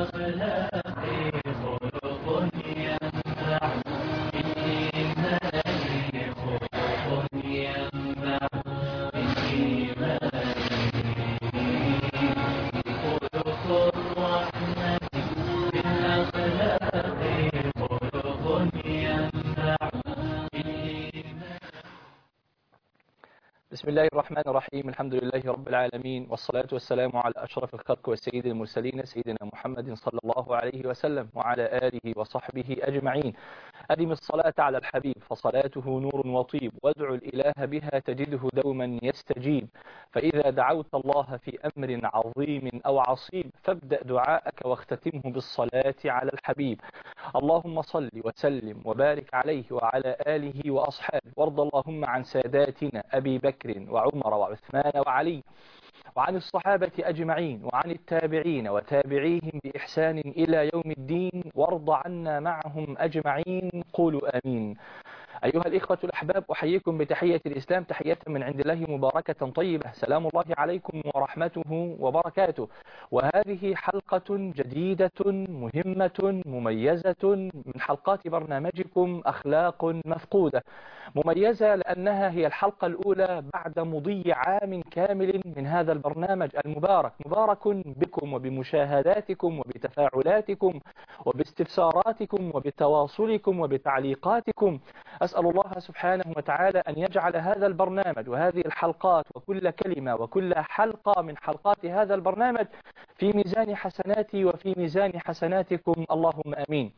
بسم الله الرحمن الرحيم الحمد لله رب العالمين والصلاة والسلام على أشرف الخلق والسيد المرسلين سيدنا محمد صلى الله عليه وسلم وعلى آله وصحبه أجمعين أدم الصلاة على الحبيب فصلاته نور وطيب وادعو الإله بها تجده دوما يستجيب فإذا دعوت الله في أمر عظيم أو عصيب فابدأ دعاءك واختتمه بالصلاة على الحبيب اللهم صل وسلم وبارك عليه وعلى آله وأصحابه وارض اللهم عن ساداتنا أبي بكر وعمر وعثمان وعلي وعن الصحابة أجمعين وعن التابعين وتابعيهم بإحسان إلى يوم الدين وارض عنا معهم أجمعين قولوا آمين أيها الإخوة الأحباب أحييكم بتحية الإسلام تحية من عند الله مباركة طيبة سلام الله عليكم ورحمته وبركاته وهذه حلقة جديدة مهمة مميزة من حلقات برنامجكم أخلاق مفقودة مميزة لأنها هي الحلقة الأولى بعد مضي عام كامل من هذا البرنامج المبارك مبارك بكم وبمشاهداتكم وبتفاعلاتكم وباستفساراتكم وبتواصلكم وبتعليقاتكم أسأل الله سبحانه وتعالى أن يجعل هذا البرنامج وهذه الحلقات وكل كلمة وكل حلقة من حلقات هذا البرنامج في ميزان حسناتي وفي ميزان حسناتكم اللهم أمين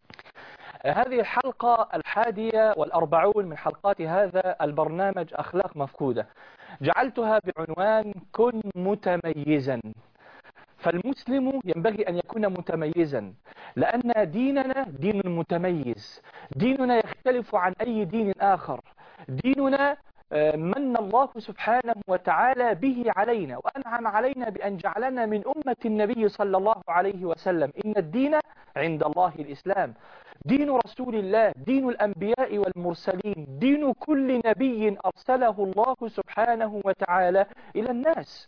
هذه الحلقة الحادية والأربعون من حلقات هذا البرنامج أخلاق مفقودة جعلتها بعنوان كن متميزا فالمسلم ينبغي أن يكون متميزا لأن ديننا دين متميز ديننا يختلف عن أي دين آخر ديننا من الله سبحانه وتعالى به علينا وأنعم علينا بأن جعلنا من أمة النبي صلى الله عليه وسلم إن الدين عند الله الإسلام دين رسول الله دين الأنبياء والمرسلين دين كل نبي أرسله الله سبحانه وتعالى إلى الناس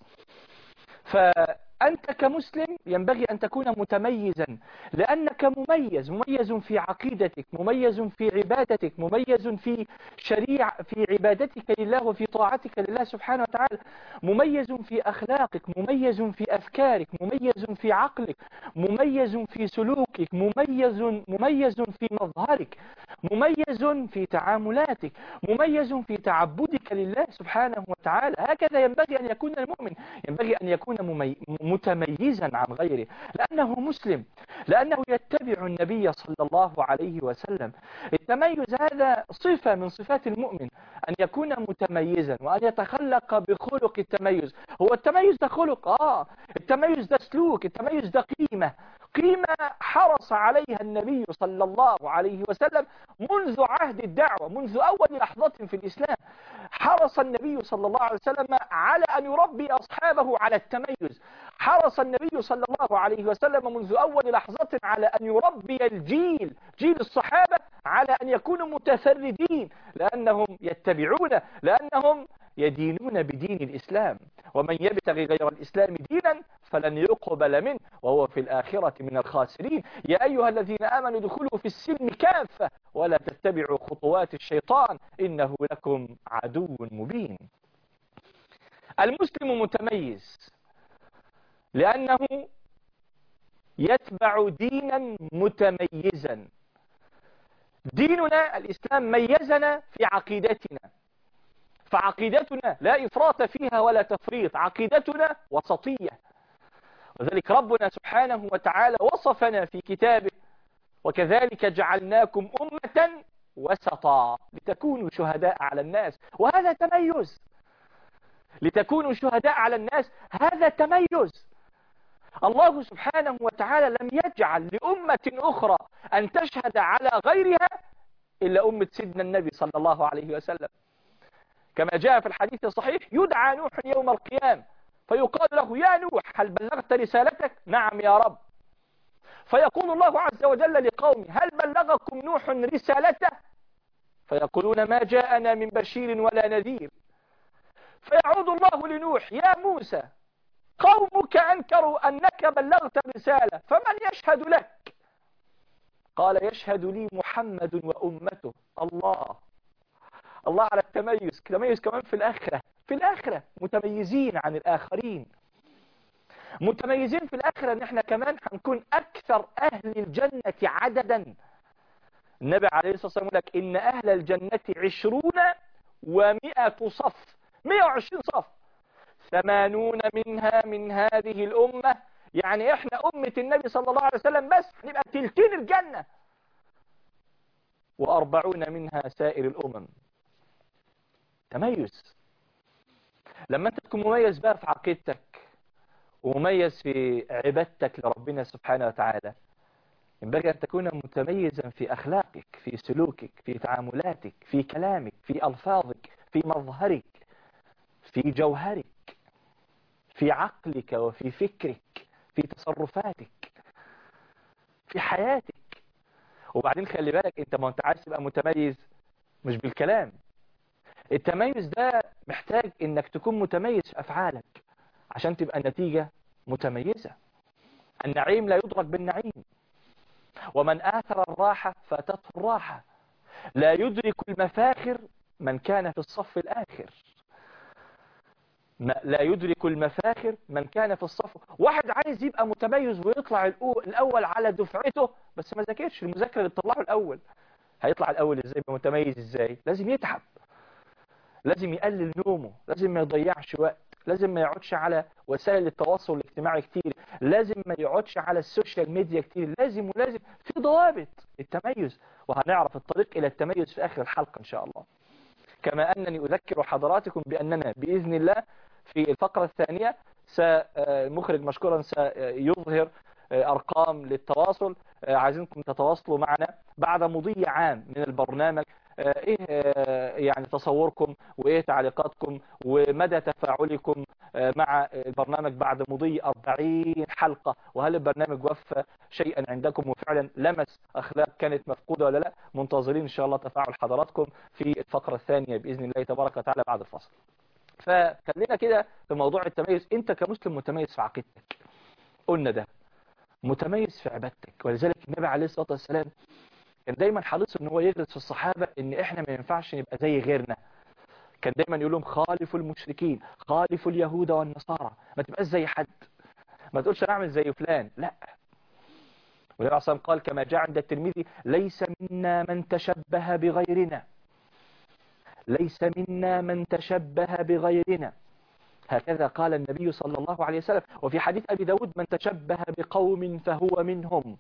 فأنت كمسلم ينبغي أن تكون متميزا لأنك مميز مميز في عقيدتك مميز في عبادتك مميز في شريع في عبادتك لله وفي طاعتك لله سبحانه وتعالى مميز في أخلاقك مميز في أفكارك مميز في عقلك مميز في سلوكك مميز مميز في مظهرك مميز في تعاملاتك مميز في تعبدك لله سبحانه وتعالى هكذا ينبغي أن يكون المؤمن ينبغي أن يكون متميزا عن غيره لأنه مسلم لأنه يتبع النبي صلى الله عليه وسلم التميز هذا صفة من صفات المؤمن أن يكون متميزا وأن يتخلق بخلق التميز هو التميز ده خلق آه التميز ده سلوك التميز ده قيمة قيمة حرص عليها النبي صلى الله عليه وسلم منذ عهد الدعوة منذ أول لحظة في الإسلام حرص النبي صلى الله عليه وسلم على أن يربي أصحابه على التميز حرص النبي صلى الله عليه وسلم منذ أول لحظة على أن يربي الجيل جيل الصحابة على أن يكونوا متفردين لأنهم يتبعون لأنهم يدينون بدين الإسلام ومن يبتغي غير الإسلام دينا فلن يقبل منه وهو في الآخرة من الخاسرين يا أيها الذين آمنوا ادخلوا في السلم كافة ولا تتبعوا خطوات الشيطان إنه لكم عدو مبين المسلم متميز لأنه يتبع دينا متميزا ديننا الإسلام ميزنا في عقيدتنا فعقيدتنا لا إفراط فيها ولا تفريط عقيدتنا وسطية وذلك ربنا سبحانه وتعالى وصفنا في كتابه وكذلك جعلناكم أمة وسطا لتكونوا شهداء على الناس وهذا تميز لتكونوا شهداء على الناس هذا تميز الله سبحانه وتعالى لم يجعل لأمة أخرى أن تشهد على غيرها إلا أمة سيدنا النبي صلى الله عليه وسلم كما جاء في الحديث الصحيح يدعى نوح يوم القيامة فيقال له يا نوح هل بلغت رسالتك نعم يا رب فيقول الله عز وجل لقومه هل بلغكم نوح رسالته فيقولون ما جاءنا من بشير ولا نذير فيعود الله لنوح يا موسى قومك أنكروا أنك بلغت الرسالة فمن يشهد لك قال يشهد لي محمد وأمته الله الله على التميز تميز كمان في الآخرة في الآخرة متميزين عن الآخرين متميزين في الآخرة ان احنا كمان هنكون أكثر أهل الجنة عددا النبي عليه الصلاة والسلام يقول لك إن أهل الجنة عشرون ومئة صف 120 صف ثمانون منها من هذه الأمة يعني احنا أمة النبي صلى الله عليه وسلم بس هنبقى تلتين الجنة وأربعون منها سائر الأمم تميز لما انت تكون مميز بقى في عقيدتك ومميز في عبادتك لربنا سبحانه وتعالى ينبغي أن تكون متميزا في أخلاقك في سلوكك في تعاملاتك في كلامك في ألفاظك في مظهرك في جوهرك في عقلك وفي فكرك في تصرفاتك في حياتك وبعدين خلي بالك انت ما انت عايز تبقى متميز مش بالكلام التميز ده محتاج انك تكون متميز في افعالك عشان تبقى النتيجة متميزة النعيم لا يدرك بالنعيم ومن آثر الراحة فاتته الراحة لا يدرك المفاخر من كان في الصف الآخر لا يدرك المفاخر من كان في الصف واحد عايز يبقى متميز ويطلع الأول على دفعته بس ما ذاكرش المذاكرة اللي تطلعه الأول هيطلع الأول ازاي يبقى متميز ازاي لازم يتعب لازم يقلل نومه لازم ما يضيعش وقت لازم ما يقعدش على وسائل التواصل الاجتماعي كتير لازم ما يقعدش على السوشيال ميديا كتير لازم ولازم في ضوابط التميز وهنعرف الطريق إلى التميز في آخر الحلقة إن شاء الله كما أنني أذكر حضراتكم بأننا بإذن الله في الفقرة الثانية المخرج مشكورا سيظهر أرقام للتواصل عايزينكم تتواصلوا معنا بعد مضي عام من البرنامج ايه يعني تصوركم وايه تعليقاتكم ومدى تفاعلكم مع البرنامج بعد مضي 40 حلقة وهل البرنامج وفى شيئا عندكم وفعلا لمس اخلاق كانت مفقودة ولا لا منتظرين ان شاء الله تفاعل حضراتكم في الفقرة الثانية باذن الله تبارك وتعالى بعد الفصل فخلينا كده في موضوع التميز انت كمسلم متميز في عقيدتك قلنا ده متميز في عبادتك ولذلك النبي عليه الصلاة والسلام كان دايما حريص ان هو يغرس في الصحابة ان احنا ما ينفعش نبقى زي غيرنا كان دايما يقول لهم خالفوا المشركين خالفوا اليهود والنصارى ما تبقاش زي حد ما تقولش انا اعمل زي فلان لا والنبي عليه قال كما جاء عند الترمذي ليس منا من تشبه بغيرنا ليس منا من تشبه بغيرنا هكذا قال النبي صلى الله عليه وسلم وفي حديث أبي داود من تشبه بقوم فهو منهم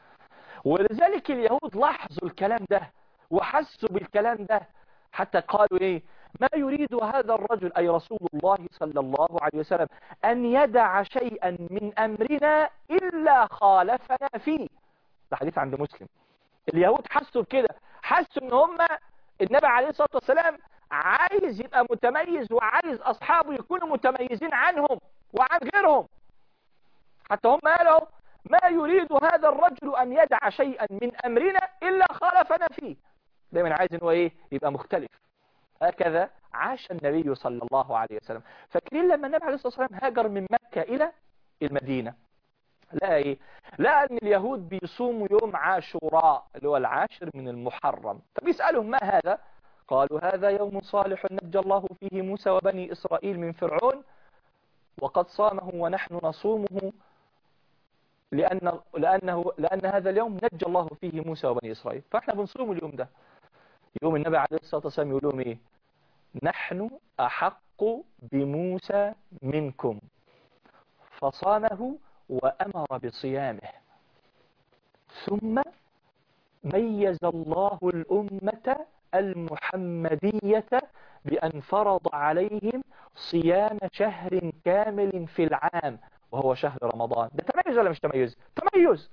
ولذلك اليهود لاحظوا الكلام ده وحسوا بالكلام ده حتى قالوا ايه ما يريد هذا الرجل أي رسول الله صلى الله عليه وسلم أن يدع شيئا من أمرنا إلا خالفنا فيه ده حديث عند مسلم اليهود حسوا بكده حسوا ان هم النبي عليه الصلاة والسلام عايز يبقى متميز وعايز أصحابه يكونوا متميزين عنهم وعن غيرهم حتى هم قالوا ما يريد هذا الرجل أن يدع شيئا من أمرنا إلا خالفنا فيه دايما عايز انه ايه يبقى مختلف هكذا عاش النبي صلى الله عليه وسلم فاكرين لما النبي عليه الصلاة والسلام هاجر من مكة إلى المدينة لا ايه لا ان اليهود بيصوموا يوم عاشوراء اللي هو العاشر من المحرم فبيسألهم ما هذا قالوا هذا يوم صالح نجى الله فيه موسى وبني إسرائيل من فرعون وقد صامه ونحن نصومه لأن, لأنه لأن هذا اليوم نجى الله فيه موسى وبني إسرائيل فإحنا بنصوم اليوم ده يوم النبي عليه الصلاة والسلام يقول لهم إيه نحن أحق بموسى منكم فصامه وأمر بصيامه ثم ميز الله الأمة المحمدية بأن فرض عليهم صيام شهر كامل في العام وهو شهر رمضان ده تميز ولا مش تميز تميز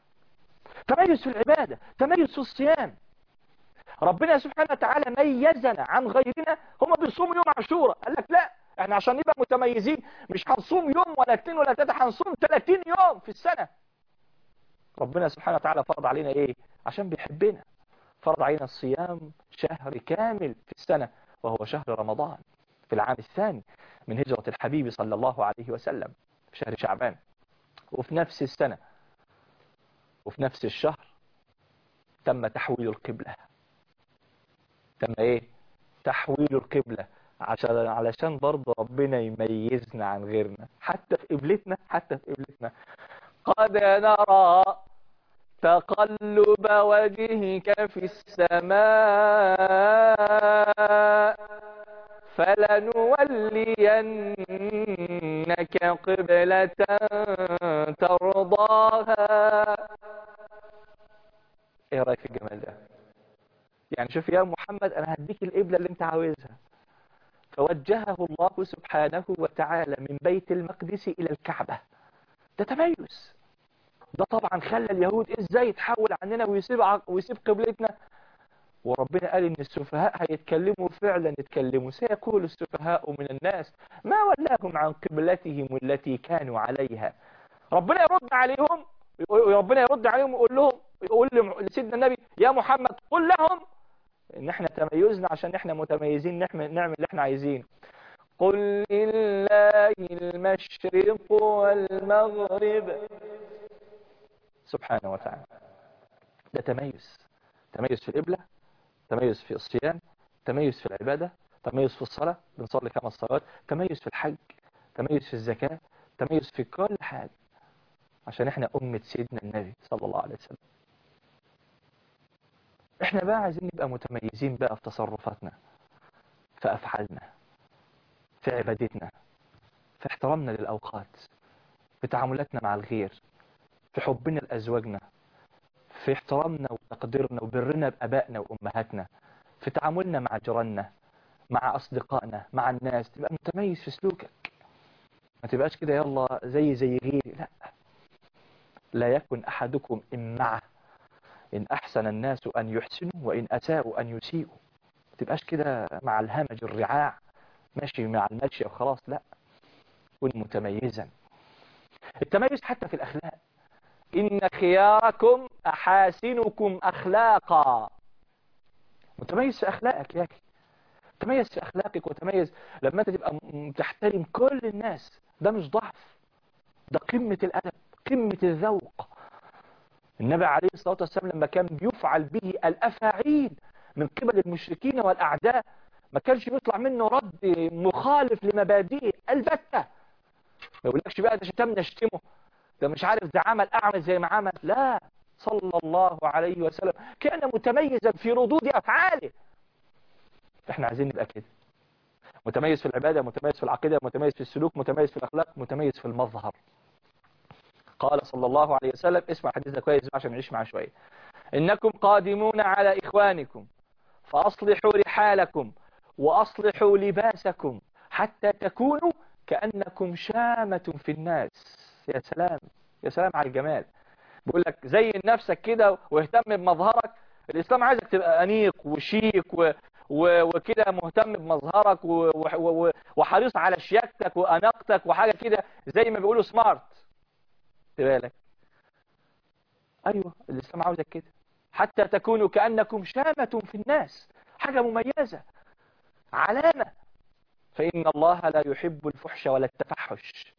تميز في العبادة تميز في الصيام ربنا سبحانه وتعالى ميزنا عن غيرنا هم بيصوموا يوم عاشوراء قال لك لا احنا عشان نبقى متميزين مش هنصوم يوم ولا اثنين ولا ثلاثة هنصوم 30 يوم في السنة ربنا سبحانه وتعالى فرض علينا ايه عشان بيحبنا فرض علينا الصيام شهر كامل في السنة وهو شهر رمضان في العام الثاني من هجرة الحبيب صلى الله عليه وسلم في شهر شعبان وفي نفس السنة وفي نفس الشهر تم تحويل القبلة تم ايه تحويل القبلة عشان علشان برضه ربنا يميزنا عن غيرنا حتى في قبلتنا حتى في قبلتنا قد نرى تقلب وجهك في السماء فلنولينك قبلة ترضاها ايه رأيك في الجمال ده يعني شوف يا محمد انا هديك القبلة اللي انت عاوزها فوجهه الله سبحانه وتعالى من بيت المقدس الى الكعبة ده تميز ده طبعا خلى اليهود ازاي يتحول عننا ويسيب ع- ويسيب قبلتنا وربنا قال ان السفهاء هيتكلموا فعلا يتكلموا سيقول السفهاء من الناس ما ولاهم عن قبلتهم التي كانوا عليها ربنا يرد عليهم ربنا يرد عليهم ويقول لهم يقول لم- لسيدنا النبي يا محمد قل لهم ان احنا تميزنا عشان احنا متميزين نعمل نعمل اللي احنا عايزينه قل لله المشرق والمغرب سبحانه وتعالى ده تميز تميز في القبلة تميز في الصيام تميز في العبادة تميز في الصلاة بنصلي خمس صلوات تميز في الحج تميز في الزكاة تميز في كل حاجة عشان احنا أمة سيدنا النبي صلى الله عليه وسلم احنا بقى عايزين نبقى متميزين بقى في تصرفاتنا في أفعالنا في عبادتنا في احترامنا للأوقات في تعاملاتنا مع الغير في حبنا لأزواجنا في احترامنا وتقديرنا وبرنا بأبائنا وأمهاتنا في تعاملنا مع جيراننا مع أصدقائنا مع الناس تبقى متميز في سلوكك ما تبقاش كده يلا زي زي غيري لا لا يكن أحدكم إن معه إن أحسن الناس أن يحسنوا وإن أساءوا أن يسيئوا ما تبقاش كده مع الهمج الرعاع ماشي مع المشي وخلاص لا كن متميزا التميز حتى في الأخلاق إن خياركم أحاسنكم أخلاقا متميز في أخلاقك يا أخي تميز في أخلاقك وتميز لما أنت تبقى م- تحترم كل الناس ده مش ضعف ده قمة الأدب قمة الذوق النبي عليه الصلاة والسلام لما كان بيفعل به الأفاعيل من قبل المشركين والأعداء ما كانش بيطلع منه رد مخالف لمبادئه البتة ما يقولكش بقى ده شتمنا اشتمه ده مش عارف ده عمل أعمل زي ما عمل لا صلى الله عليه وسلم كان متميزا في ردود أفعاله احنا عايزين نبقى كده متميز في العبادة متميز في العقيدة متميز في السلوك متميز في الأخلاق متميز في المظهر قال صلى الله عليه وسلم اسمع الحديث ده كويس عشان نعيش معاه شوية إنكم قادمون على إخوانكم فأصلحوا رحالكم وأصلحوا لباسكم حتى تكونوا كأنكم شامة في الناس يا سلام يا سلام على الجمال بيقول لك زين نفسك كده واهتم بمظهرك الإسلام عايزك تبقى أنيق وشيك و... و... وكده مهتم بمظهرك و... و... و... وحريص على شياكتك وأناقتك وحاجة كده زي ما بيقولوا سمارت بالك أيوة الإسلام عاوزك كده حتى تكونوا كأنكم شامة في الناس حاجة مميزة علامة فإن الله لا يحب الفحش ولا التفحش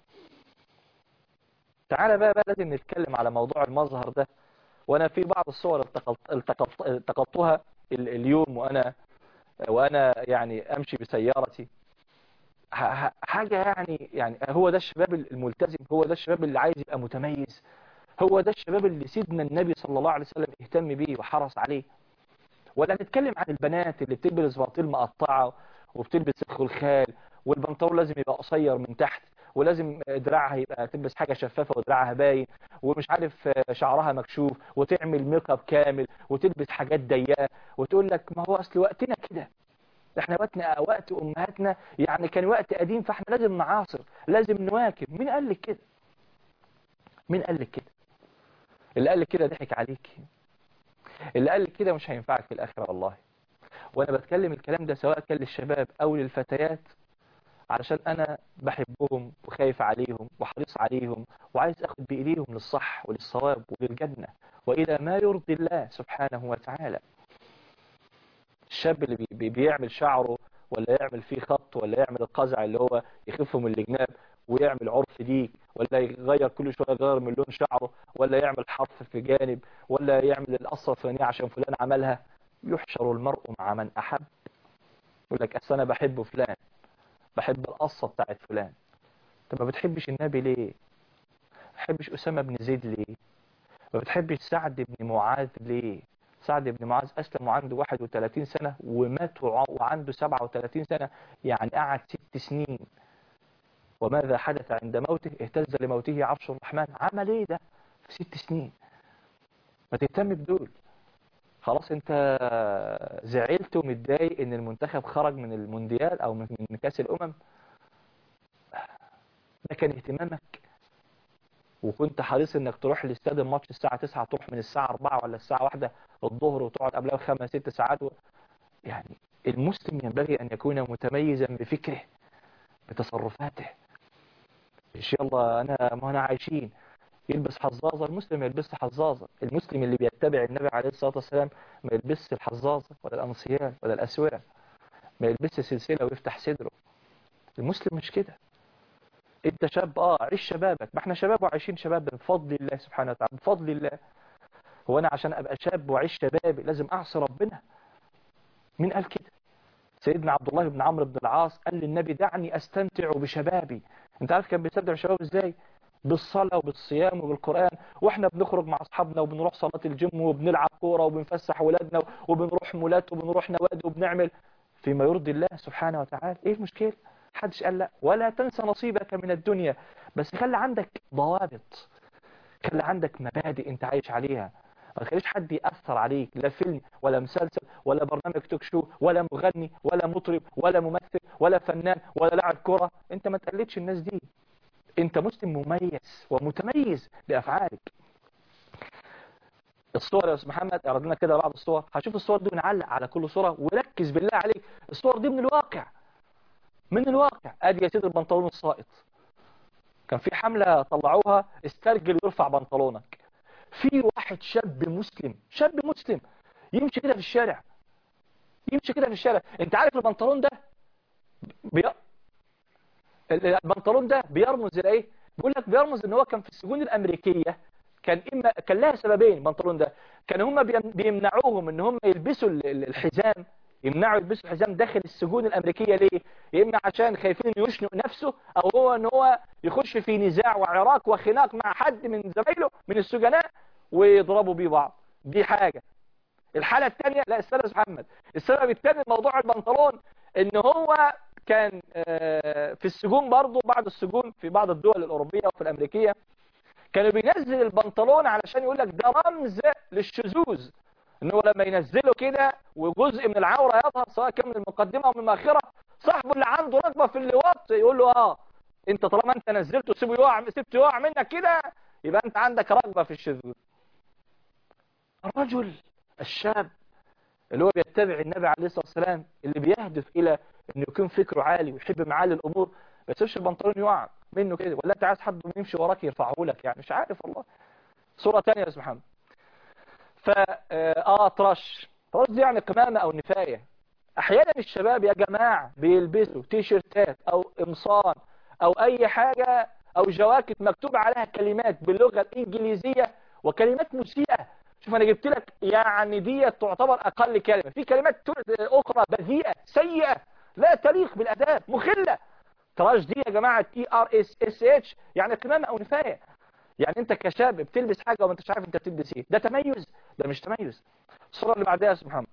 تعالى بقى, بقى لازم نتكلم على موضوع المظهر ده وأنا في بعض الصور التقط- التقط- التقطتها ال- اليوم وأنا وأنا يعني أمشي بسيارتي ح- ح- حاجة يعني يعني هو ده الشباب الملتزم هو ده الشباب اللي عايز يبقى متميز هو ده الشباب اللي سيدنا النبي صلى الله عليه وسلم اهتم بيه وحرص عليه ولا نتكلم عن البنات اللي بتلبس بناطيل مقطعة وبتلبس الخلخال والبنطلون لازم يبقى قصير من تحت ولازم دراعها يبقى تلبس حاجة شفافة ودراعها باين ومش عارف شعرها مكشوف وتعمل ميك اب كامل وتلبس حاجات ضيقة وتقول لك ما هو اصل وقتنا كده احنا وقتنا وقت امهاتنا يعني كان وقت قديم فاحنا لازم نعاصر لازم نواكب مين قال لك كده مين قال لك كده اللي قال لك كده ضحك عليك اللي قال لك كده مش هينفعك في الاخره والله وانا بتكلم الكلام ده سواء كان للشباب او للفتيات علشان انا بحبهم وخايف عليهم وحريص عليهم وعايز اخد بايديهم للصح وللصواب وللجنه والى ما يرضي الله سبحانه وتعالى الشاب اللي بي- بي- بيعمل شعره ولا يعمل فيه خط ولا يعمل القزع اللي هو يخفه من الجناب ويعمل عرف ديك ولا يغير كل شويه يغير من لون شعره ولا يعمل حرف في جانب ولا يعمل القصه الفلانيه عشان فلان عملها يحشر المرء مع من احب يقول لك اصل انا بحب فلان بحب القصه بتاعت فلان انت ما بتحبش النبي ليه ما بتحبش اسامه بن زيد ليه ما بتحبش سعد بن معاذ ليه سعد بن معاذ أسلم وعنده 31 سنة ومات وعنده 37 سنة يعني قعد ست سنين وماذا حدث عند موته اهتز لموته عرش الرحمن عمل ايه ده في ست سنين ما تهتم بدول خلاص انت زعلت ومتضايق ان المنتخب خرج من المونديال او من كاس الامم ده كان اهتمامك وكنت حريص انك تروح لاستاد الماتش الساعة 9 تروح من الساعة 4 ولا الساعة 1 الظهر وتقعد قبلها بخمس ست ساعات و... يعني المسلم ينبغي ان يكون متميزا بفكره بتصرفاته ان شاء الله انا ما انا عايشين يلبس حظاظه المسلم يلبس حظاظه المسلم اللي بيتبع النبي عليه الصلاه والسلام ما يلبسش الحظاظه ولا الانصيال ولا الاسوره ما يلبسش سلسله ويفتح صدره المسلم مش كده انت شاب اه عيش شبابك ما احنا شباب وعايشين شباب بفضل الله سبحانه وتعالى بفضل الله هو انا عشان ابقى شاب وعيش شبابي لازم اعصي ربنا مين قال كده سيدنا عبد الله بن عمرو بن العاص قال للنبي دعني استمتع بشبابي انت عارف كان بيستمتع بشبابه ازاي بالصلاة وبالصيام وبالقرآن واحنا بنخرج مع اصحابنا وبنروح صلاة الجيم وبنلعب كورة وبنفسح ولادنا وبنروح مولات وبنروح نوادي وبنعمل فيما يرضي الله سبحانه وتعالى ايه المشكلة حدش قال لا ولا تنسى نصيبك من الدنيا بس خلي عندك ضوابط خلي عندك مبادئ انت عايش عليها ما تخليش حد يأثر عليك لا فيلم ولا مسلسل ولا برنامج توك شو ولا مغني ولا مطرب ولا ممثل ولا فنان ولا لاعب كرة انت ما تقلدش الناس دي انت مسلم مميز ومتميز بأفعالك الصور يا استاذ محمد اردنا كده بعض الصور هشوف الصور دي ونعلق على كل صورة وركز بالله عليك الصور دي من الواقع من الواقع ادي يا سيدي البنطلون الساقط كان في حملة طلعوها استرجل ويرفع بنطلونك في واحد شاب مسلم شاب مسلم يمشي كده في الشارع يمشي كده في الشارع انت عارف البنطلون ده بي... البنطلون ده بيرمز لايه بيقول لك بيرمز ان هو كان في السجون الامريكيه كان اما كان لها سببين البنطلون ده كانوا هم بيمنعوهم ان هم يلبسوا الحزام يمنعوا يلبسوا الحزام داخل السجون الامريكيه ليه يا اما عشان خايفين انه يشنق نفسه او هو ان هو يخش في نزاع وعراك وخناق مع حد من زمايله من السجناء ويضربوا بيه بعض دي حاجة الحالة الثانية لا استاذ محمد السبب الثاني موضوع البنطلون ان هو كان في السجون برضه بعض السجون في بعض الدول الأوروبية وفي الأمريكية كانوا بينزل البنطلون علشان يقول لك ده رمز للشذوذ ان هو لما ينزله كده وجزء من العورة يظهر سواء كان من المقدمة او من المؤخرة صاحبه اللي عنده رغبة في اللواط يقول له اه انت طالما انت نزلته سيبه يقع سبته يقع منك كده يبقى انت عندك رغبة في الشذوذ الرجل الشاب اللي هو بيتبع النبي عليه الصلاة والسلام اللي بيهدف إلى أن يكون فكره عالي ويحب معالي الأمور ما يسيبش البنطلون يقع منه كده ولا أنت عايز حد يمشي وراك يرفعه لك يعني مش عارف والله صورة تانية يا أستاذ محمد فا آه ترش ترش دي يعني قمامة أو نفاية أحيانا الشباب يا جماعة بيلبسوا تيشيرتات أو قمصان أو أي حاجة أو جواكت مكتوب عليها كلمات باللغة الإنجليزية وكلمات مسيئة شوف انا جبت لك يعني دي تعتبر اقل كلمة في كلمات اخرى بذيئة سيئة لا تليق بالاداب مخلة تراش دي يا جماعة تي ار اس اس اتش يعني قمامة او نفاية يعني انت كشاب بتلبس حاجة وما انتش عارف انت بتلبس ايه ده تميز ده مش تميز الصورة اللي بعدها يا استاذ محمد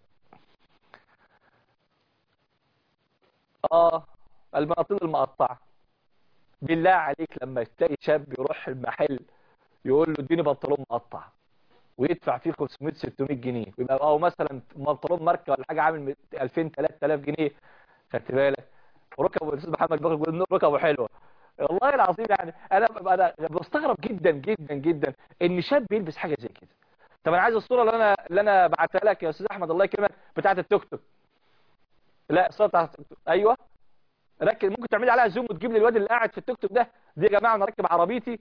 اه البناطيل المقطعة بالله عليك لما تلاقي شاب يروح المحل يقول له اديني بنطلون مقطع ويدفع فيه 500 600 جنيه ويبقى او مثلا بنطلون ماركه ولا حاجه عامل 2000 3000 جنيه خدت بالك وركبه الاستاذ محمد بكر بيقول ركبه حلوه والله العظيم يعني انا انا بستغرب جدا جدا جدا ان شاب يلبس حاجه زي كده طب انا عايز الصوره اللي انا اللي انا بعتها لك يا استاذ احمد الله يكرمك بتاعه التوك توك لا الصوره بتاعت ايوه ركز ممكن تعمل عليها زوم وتجيب لي الواد اللي قاعد في التوك توك ده دي يا جماعه انا راكب عربيتي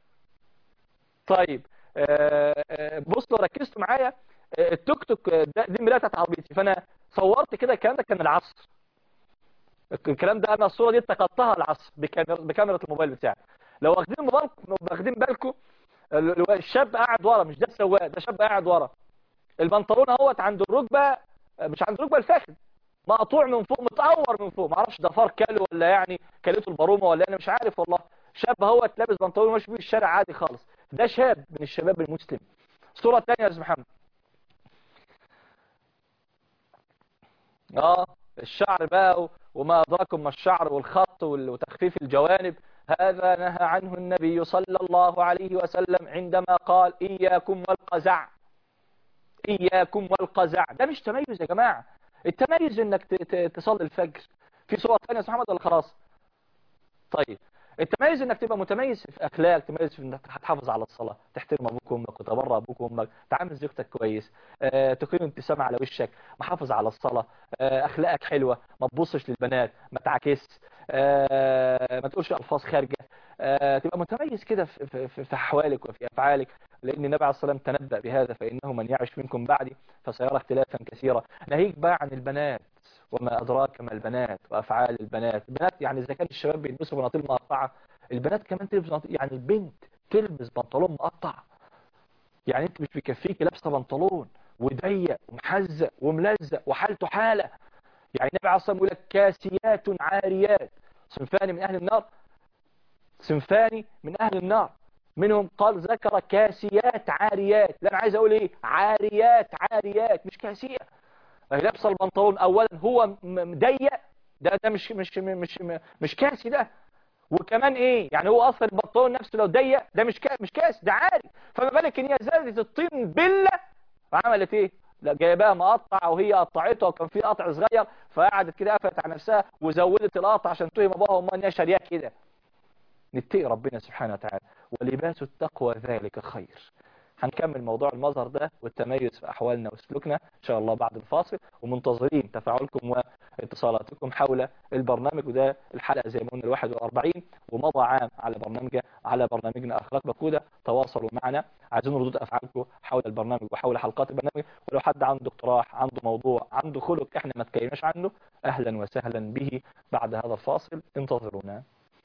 طيب بص لو ركزتوا معايا التوك توك ده دي المرايه بتاعت عربيتي فانا صورت كده الكلام ده كان العصر الكلام ده انا الصوره دي التقطتها العصر بكاميرا بكاميرا الموبايل بتاعي لو واخدين الموبايل واخدين بالكم ال- الشاب قاعد ورا مش ده السواق ده شاب قاعد ورا البنطلون اهوت عند الركبه مش عند الركبه الفخذ مقطوع من فوق متقور من فوق معرفش ده فار كاله ولا يعني كلته البرومه ولا انا مش عارف والله شاب اهوت لابس بنطلون ماشي بيه الشارع عادي خالص ده شاب من الشباب المسلم الصوره الثانيه يا استاذ محمد اه الشعر بقى و- وما أدراكم ما الشعر والخط وال- وتخفيف الجوانب هذا نهى عنه النبي صلى الله عليه وسلم عندما قال إياكم والقزع إياكم والقزع ده مش تميز يا جماعة التميز إنك ت- ت- تصلي الفجر في صور ثانية يا أستاذ محمد ولا خلاص طيب التميز انك تبقى متميز في اخلاق تميز في انك هتحافظ على الصلاه تحترم ابوك وامك وتبرع ابوك وامك تعامل زوجتك كويس آه، تقيم ابتسامه على وشك محافظ على الصلاه آه، اخلاقك حلوه ما تبصش للبنات ما تعكس آه، ما تقولش الفاظ خارجه آه، تبقى متميز كده في, في, في في احوالك وفي افعالك لان النبي عليه الصلاه والسلام تنبأ بهذا فانه من يعش منكم بعدي فسيرى اختلافا كثيرا ناهيك بقى عن البنات وما أدراك ما البنات وأفعال البنات البنات يعني إذا كان الشباب بيلبسوا بناطيل مقطعة البنات كمان تلبس بناطيل يعني البنت تلبس بنطلون مقطع يعني أنت مش بيكفيك لابسة بنطلون وضيق ومحزق وملزق وحالته حالة يعني النبي عليه الصلاة والسلام يقول لك كاسيات عاريات صنفان من أهل النار صنفان من أهل النار منهم قال ذكر كاسيات عاريات لا أنا عايز أقول إيه عاريات عاريات مش كاسية هي لابسه البنطلون اولا هو م- مضيق ده ده مش مش مش مش كاسي ده وكمان ايه يعني هو اصلا البنطلون نفسه لو ضيق ده مش كا مش كاس ده عادي فما بالك ان هي زادت الطين بله فعملت ايه لا جايباها مقطع وهي قطعته وكان في قطع صغير فقعدت كده قفلت على نفسها وزودت القطع عشان تهم ابوها وامها ان هي شارياه كده نتقي ربنا سبحانه وتعالى ولباس التقوى ذلك خير هنكمل موضوع المظهر ده والتميز في أحوالنا وسلوكنا إن شاء الله بعد الفاصل ومنتظرين تفاعلكم واتصالاتكم حول البرنامج وده الحلقة زي ما قلنا ال 41 ومضى عام على برنامج على برنامجنا أخلاق بكودة تواصلوا معنا عايزين ردود أفعالكم حول البرنامج وحول حلقات البرنامج ولو حد عنده اقتراح عنده موضوع عنده خلق احنا ما تكلمناش عنه أهلا وسهلا به بعد هذا الفاصل انتظرونا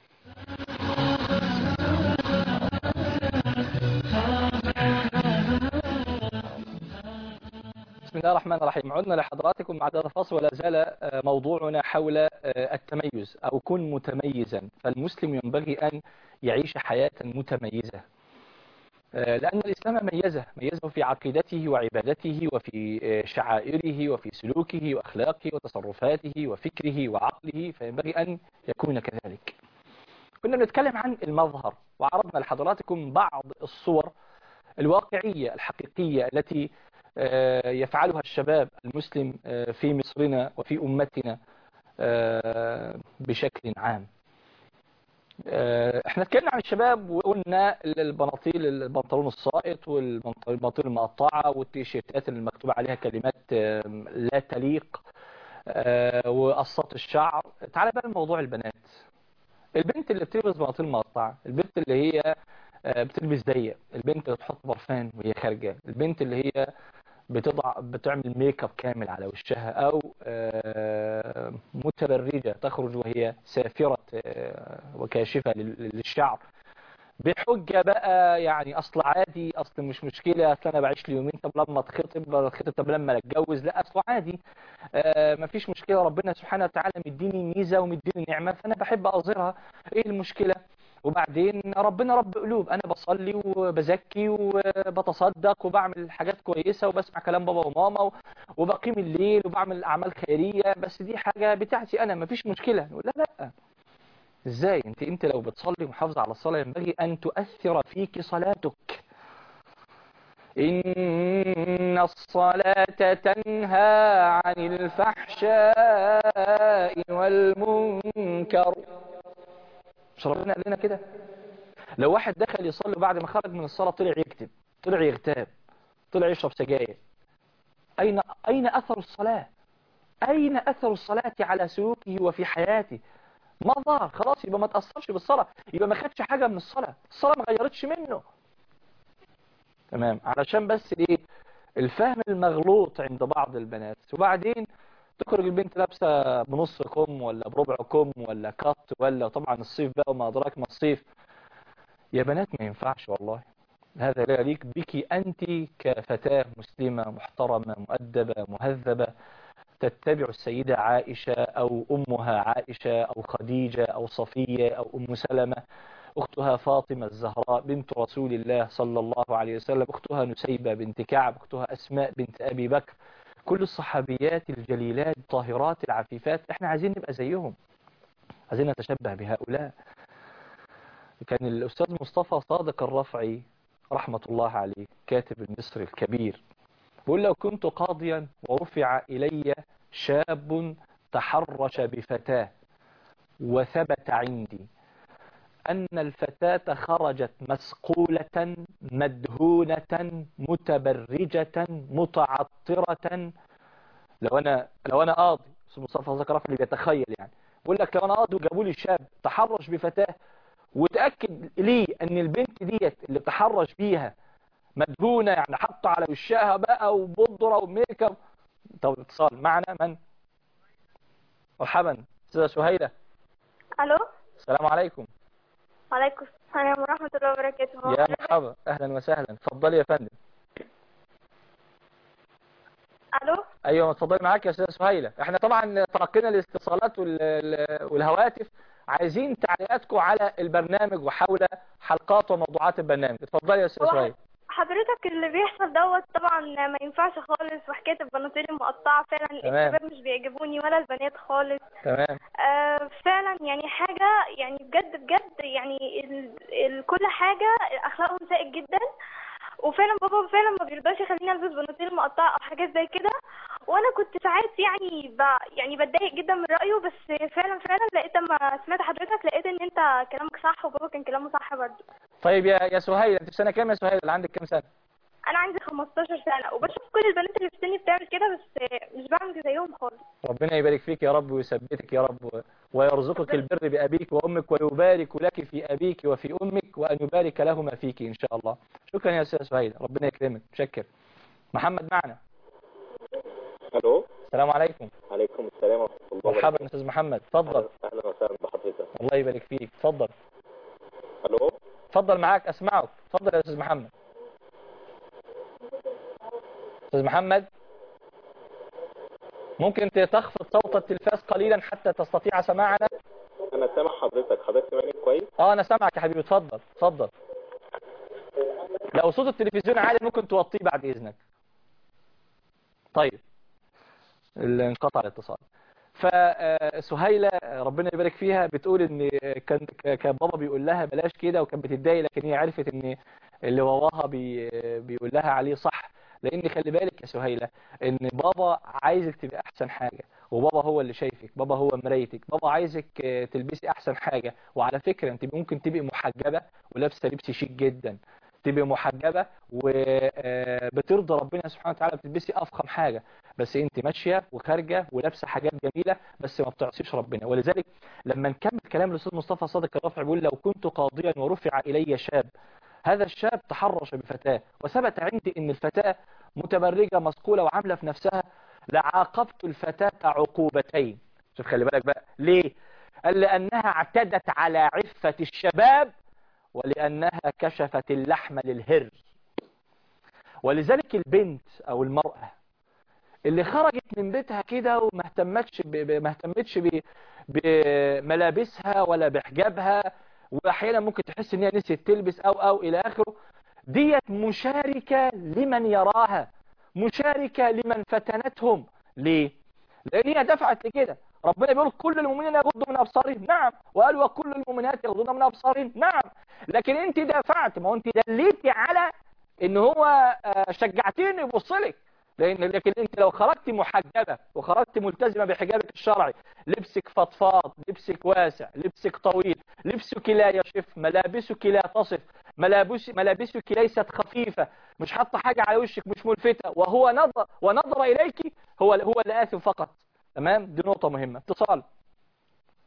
بسم الله الرحمن الرحيم عدنا لحضراتكم بعد هذا الفاصل ولا زال آه، موضوعنا حول آه، التميز أو كن متميزا فالمسلم ينبغي أن يعيش حياة متميزة آه، لأن الإسلام ميزه ميزه في عقيدته وعبادته وفي آه، شعائره وفي سلوكه وأخلاقه وتصرفاته وفكره وعقله فينبغي أن يكون كذلك كنا بنتكلم عن المظهر وعرضنا لحضراتكم بعض الصور الواقعية الحقيقية التي آه، يفعلها الشباب المسلم آه، في مصرنا وفي أمتنا آه، بشكل عام آه، احنا اتكلمنا عن الشباب وقلنا البناطيل البنطلون الساقط والبناطيل المقطعة والتيشيرتات اللي مكتوب عليها كلمات آه، لا تليق آه، وقصات الشعر تعال بقى لموضوع البنات البنت اللي بتلبس بناطيل مقطعة البنت اللي هي آه، بتلبس ضيق البنت اللي بتحط برفان وهي خارجة البنت اللي هي بتضع بتعمل ميك اب كامل على وشها او آه، متبرجة تخرج وهي سافرة آه، وكاشفة لل- للشعر بحجة بقى يعني اصل عادي اصل مش مشكلة اصل انا بعيش لي يومين طب لما اتخطب لما اتخطب طب لما اتجوز لا اصله عادي آه، مفيش مشكلة ربنا سبحانه وتعالى مديني ميزة ومديني نعمة فانا بحب اظهرها ايه المشكلة وبعدين ربنا رب قلوب انا بصلي وبزكي وبتصدق وبعمل حاجات كويسة وبسمع كلام بابا وماما و- وبقيم الليل وبعمل اعمال خيرية بس دي حاجة بتاعتي انا مفيش مشكلة نقول لا لا ازاي انت انت لو بتصلي ومحافظة على الصلاة ينبغي ان تؤثر فيك صلاتك إن الصلاة تنهى عن الفحشاء والمنكر مش ربنا قال لنا كده لو واحد دخل يصلي وبعد ما خرج من الصلاة طلع يكتب طلع يغتاب طلع يشرب سجاير أين أين أثر الصلاة أين أثر الصلاة على سلوكه وفي حياته ما ظهر خلاص يبقى ما تأثرش بالصلاة يبقى ما خدش حاجة من الصلاة الصلاة ما غيرتش منه تمام علشان بس ايه الفهم المغلوط عند بعض البنات وبعدين تخرج البنت لابسه بنص كم ولا بربع كم ولا كات ولا طبعا الصيف بقى وما ادراك ما الصيف يا بنات ما ينفعش والله هذا لا يليق بك أنت كفتاة مسلمة محترمة مؤدبة مهذبة تتبع السيدة عائشة أو أمها عائشة أو خديجة أو صفية أو أم سلمة أختها فاطمة الزهراء بنت رسول الله صلى الله عليه وسلم أختها نسيبة بنت كعب أختها أسماء بنت أبي بكر كل الصحابيات الجليلات الطاهرات العفيفات احنا عايزين نبقى زيهم عايزين نتشبه بهؤلاء كان الأستاذ مصطفى صادق الرفعي رحمة الله عليه كاتب المصري الكبير بيقول لو كنت قاضيا ورفع إلي شاب تحرش بفتاة وثبت عندي أن الفتاة خرجت مسقولة مدهونة متبرجة متعطرة لو أنا لو أنا قاضي مصطفى ذكر اللي بيتخيل يعني بقول لك لو أنا قاضي وجابوا لي شاب تحرش بفتاة وتأكد لي أن البنت ديت اللي تحرش بيها مدهونة يعني حاطة على وشها بقى وبودرة وميك اب طب اتصال معنا من مرحبا استاذه سهيله الو السلام عليكم وعليكم السلام ورحمة الله وبركاته يا مرحبا اهلا وسهلا اتفضلي يا فندم الو ايوه اتفضلي معاك يا استاذه سهيله احنا طبعا تلقينا الاتصالات وال- والهواتف عايزين تعليقاتكم على البرنامج وحول حلقات وموضوعات البرنامج اتفضلي يا استاذه هو سهيله حضرتك اللي بيحصل دوت طبعا ما ينفعش خالص وحكاية البناطيل المقطعة فعلا تمام. الشباب مش بيعجبوني ولا البنات خالص تمام آه فعلا يعني حاجة يعني بجد بجد يعني ال ال كل حاجة أخلاقهم سيء جدا وفعلا بابا فعلا ما بيرضاش يخليني البس بناطيل مقطعة او حاجات زي كده وانا كنت ساعات يعني ب... يعني بتضايق جدا من رايه بس فعلا فعلا لقيت اما سمعت حضرتك لقيت ان انت كلامك صح وبابا كان كلامه صح برضه طيب يا يا سهيله انت في سنه كام يا سهيله اللي عندك كام سنه انا عندي 15 سنه وبشوف كل البنات اللي في سني بتعمل كده بس مش بعمل زيهم خالص ربنا يبارك فيك يا رب ويثبتك يا رب ويرزقك البر بأبيك وأمك ويبارك لك في أبيك وفي أمك وأن يبارك لهما فيك إن شاء الله شكرا يا أستاذ سهيل ربنا يكرمك شكر محمد معنا الو السلام عليكم عليكم السلام ورحمه الله وبركاته مرحبا أستاذ محمد تفضل اهلا وسهلا بحضرتك الله يبارك فيك تفضل الو تفضل معاك أسمعك تفضل يا أستاذ محمد أستاذ محمد ممكن تخفض صوت التلفاز قليلا حتى تستطيع سماعنا انا سامع حضرتك حضرتك سامعني كويس اه انا سامعك يا حبيبي اتفضل اتفضل لو صوت التلفزيون عالي ممكن توطيه بعد اذنك طيب ال- انقطع الاتصال فسهيلة ربنا يبارك فيها بتقول ان كان كان بابا بيقول لها بلاش كده وكانت بتتضايق لكن هي عرفت ان اللي باباها بي بيقول لها عليه صح لان خلي بالك يا سهيلة ان بابا عايزك تبقى احسن حاجة وبابا هو اللي شايفك بابا هو مرايتك بابا عايزك آه، تلبسي احسن حاجة وعلى فكرة انت ممكن تبقي محجبة ولابسه لبس شيك جدا تبقي محجبة وبترضى ربنا سبحانه وتعالى بتلبسي افخم حاجة بس انت ماشية وخارجة ولابسه حاجات جميلة بس ما بتعصيش ربنا ولذلك لما نكمل كلام الاستاذ مصطفى صادق الرافع بيقول لو كنت قاضيا ورفع الي شاب هذا الشاب تحرش بفتاة وثبت عندي ان الفتاة متبرجة مسقولة وعاملة في نفسها لعاقبت الفتاة عقوبتين شوف خلي بالك بقى ليه قال لأنها اعتدت على عفة الشباب ولأنها كشفت اللحم للهر ولذلك البنت أو المرأة اللي خرجت من بيتها كده وما اهتمتش ب... ب- ما اهتمتش ب... بملابسها ولا بحجابها واحيانا ممكن تحس ان هي نسيت تلبس او او الى اخره ديت مشاركة لمن يراها مشاركة لمن فتنتهم ليه لان هي دفعت لكده ربنا بيقول كل المؤمنين يغضوا من ابصارهم نعم وقال وكل المؤمنات يغضون من ابصارهم نعم لكن انت دفعت ما هو انت دليتي على ان هو آه، شجعتيني يبص لك لان لكن انت لو خرجت محجبه وخرجت ملتزمه بحجابك الشرعي لبسك فضفاض لبسك واسع لبسك طويل لبسك لا يشف ملابسك لا تصف ملابس ملابسك ليست خفيفه مش حاطه حاجه على وشك مش ملفته وهو نظر ونظر اليك هو هو اللي آثم فقط تمام دي نقطه مهمه اتصال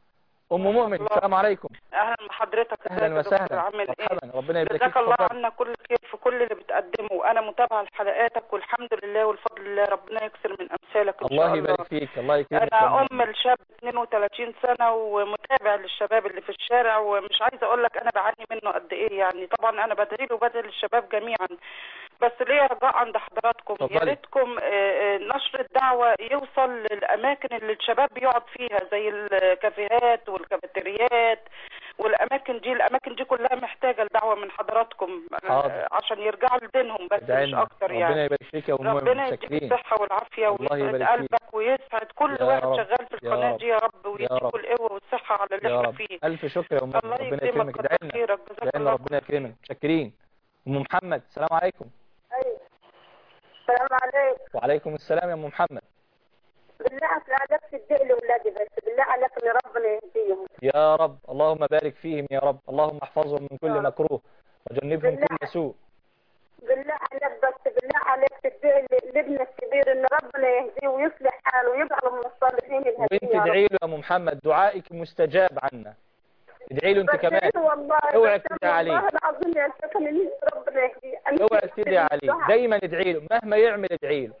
ام مؤمن السلام عليكم اهلا بحضرتك ازيك اهلا يا دكتور وسهلا عامل ايه مرحبا ربنا يبارك فيك جزاك الله اتفضل. عنا كل خير في كل اللي بتقدمه انا متابعه لحلقاتك والحمد لله والفضل لله ربنا يكثر من امثالك ان الله شاء الله يبارك فيك الله يكرمك يا انا أم. ام لشاب 32 سنه ومتابع للشباب اللي في الشارع ومش عايزه اقول لك انا بعاني منه قد ايه يعني طبعا انا بدعي له وبدعي للشباب جميعا بس ليا رجاء عند حضراتكم يا اتفضلي. ريتكم آه، آه، نشر الدعوه يوصل للاماكن اللي الشباب بيقعد فيها زي الكافيهات والكافيتريات والاماكن دي الاماكن دي كلها محتاجه الدعوه من حضراتكم آه، حاضر. عشان يرجعوا لدينهم بس ادعي مش لنا. اكتر ربنا يعني يبارك فيك يا ام مؤمن ربنا يديك متشكرين الصحة والعافية الله ويسعد يبارك فيك. قلبك ويسعد كل يا واحد رب. شغال في يا القناة رب. دي يا رب يا ويديك رب. القوة والصحة على اللي يا احنا رب فيه الف شكر يا ام مؤمن الله ربنا يكرمك يكرمك ادعي كتر لنا خيرك جزاك ادعي لنا الله ربنا يكرمك متشكرين ام محمد السلام عليكم ايوه السلام عليكم وعليكم السلام يا ام محمد بالله عليك تدعي لاولادي بس بالله عليك ان ربنا يهديهم يا رب اللهم بارك فيهم يا رب اللهم احفظهم من كل يا رب. مكروه وجنبهم بالله. كل سوء بالله عليك بس بالله عليك تدعي ل- لابن الكبير ان ربنا يهديه ويصلح حاله ويجعله من الصالحين الهديين وانت يا رب. ادعي له يا ام محمد دعائك مستجاب عنا ادعي له انت بس كمان إيه والله اوعي بس تدعي عليه. والله العظيم يا شيخ ان نفسي ربنا يهديه أنا اوعى نفسي تدعي عليه الدعاء. دايما ادعي له مهما يعمل ادعي له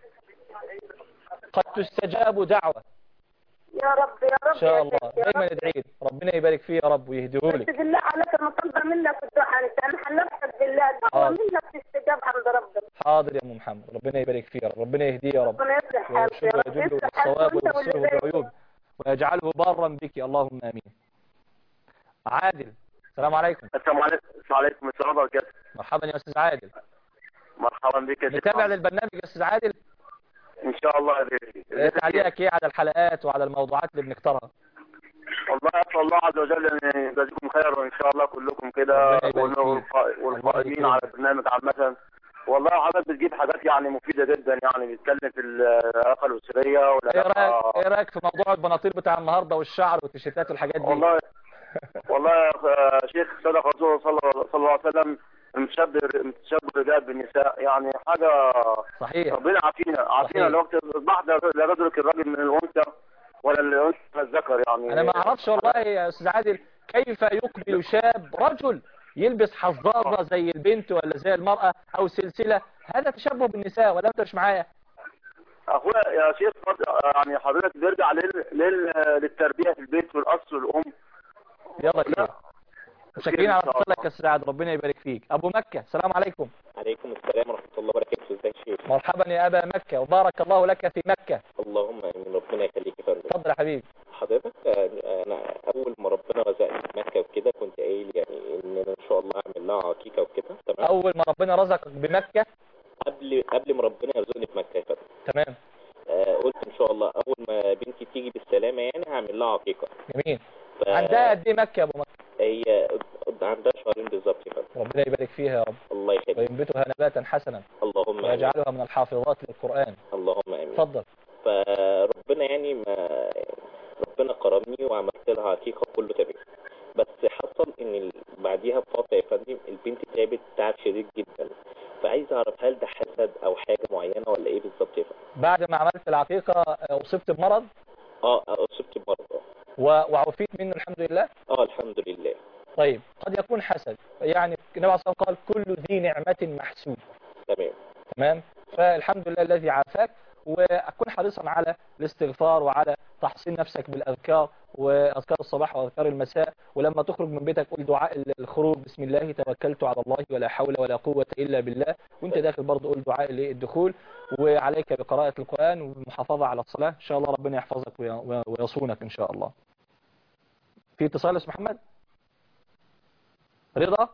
قد تستجاب دعوة يا رب يا رب ان شاء يا الله شيخ، يا دايما رب. ادعي له ربنا يبارك فيه يا رب ويهديه بس لك بالله عليك انا طالبه منك الدعاء انت انا حلفتك بالله دعوه حاضر. منك تستجاب عند ربنا حاضر يا ام محمد ربنا يبارك فيه يا رب ربنا يهديه يا رب ربنا يصلح حالك يا ويرشده رب ويدله يصلح حالك بالصواب وانت ويبصره واللي زيك. بالعيوب ويجعله بارا بك اللهم امين عادل السلام عليكم السلام عليكم السلام عليكم ورحمة الله وبركاته مرحبا يا استاذ عادل مرحبا بك يا شيخ متابع محمد. للبرنامج يا استاذ عادل ان شاء الله يا بيه. تعليقك ايه على الحلقات وعلى الموضوعات اللي بنختارها والله اسال الله عز وجل ان يجزيكم خير وان شاء الله كلكم كده ربنا يبارك وال- فيك. والق- والقائمين على البرنامج عامة والله حضرتك بتجيب حاجات يعني مفيدة جدا يعني بيتكلم في العلاقة الأسرية ايه والعلاقة رايك ايه رايك في موضوع البناطيل بتاع النهارده والشعر والتيشيرتات والحاجات دي والله والله يا أخ- شيخ صدق رسول صلى الله صلى الله عليه وسلم المتشبه المتشبه الرجال بالنساء يعني حاجة صحيح ربنا عافينا عافينا صحيح. الوقت اصبح لا لا يدرك الرجل من الانثى ولا الانثى من الذكر يعني انا ما اعرفش والله يا استاذ عادل كيف يقبل شاب رجل يلبس حظاظه زي البنت ولا زي المراه او سلسله هذا تشبه بالنساء ولا انت مش معايا اخويا يا شيخ يعني حضرتك بيرجع لل... لل... للتربيه في البيت والاصل والام يلا كده لا. متشكرين على إن شاء الله. اتصالك يا استاذ عادل ربنا يبارك فيك ابو مكه السلام عليكم عليكم السلام ورحمة الله وبركاته ازيك يا شيخ مرحبا يا ابا مكه وبارك الله لك في مكه اللهم امين ربنا يخليك يا فندم اتفضل يا حبيبي حضرتك آه، انا اول ما ربنا رزقني في مكة وكده كنت قايل يعني ان انا ان شاء الله اعمل لها عقيقة وكده تمام اول ما ربنا رزقك بمكه قبل قبل ما ربنا يرزقني في مكة يا فندم تمام آه، قلت ان شاء الله اول ما بنتي تيجي بالسلامة يعني هعمل لها عقيقة جميل ف- عندها قد ايه مكه يا ابو مكه هي عندها شهرين بالظبط يا فندم ربنا يبارك فيها يا رب الله يخليك وينبتها نباتا حسنا اللهم امين ويجعلها من الحافظات للقران اللهم امين اتفضل فربنا يعني ما ربنا كرمني وعملت لها عقيقة كله تمام بس حصل ان ال- بعديها بفترة يا فندم البنت تعبت تعب شديد جدا فعايز اعرف هل ده حسد او حاجة معينة ولا ايه بالظبط يا فندم بعد ما عملت العقيقه آه، اصبت بمرض اه اصبت بمرض اه و- وعفيت منه الحمد لله اه الحمد لله طيب قد يكون حسد يعني النبي عليه الصلاه والسلام قال كل ذي نعمه محسود تمام تمام فالحمد لله الذي عافاك وأكون حريصا على الاستغفار وعلى تحصين نفسك بالأذكار وأذكار الصباح وأذكار المساء ولما تخرج من بيتك قول دعاء الخروج بسم الله توكلت على الله ولا حول ولا قوة إلا بالله وانت داخل برضه قول دعاء للدخول وعليك بقراءة القرآن والمحافظة على الصلاة إن شاء الله ربنا يحفظك وي- ويصونك إن شاء الله في اتصال يا أستاذ محمد رضا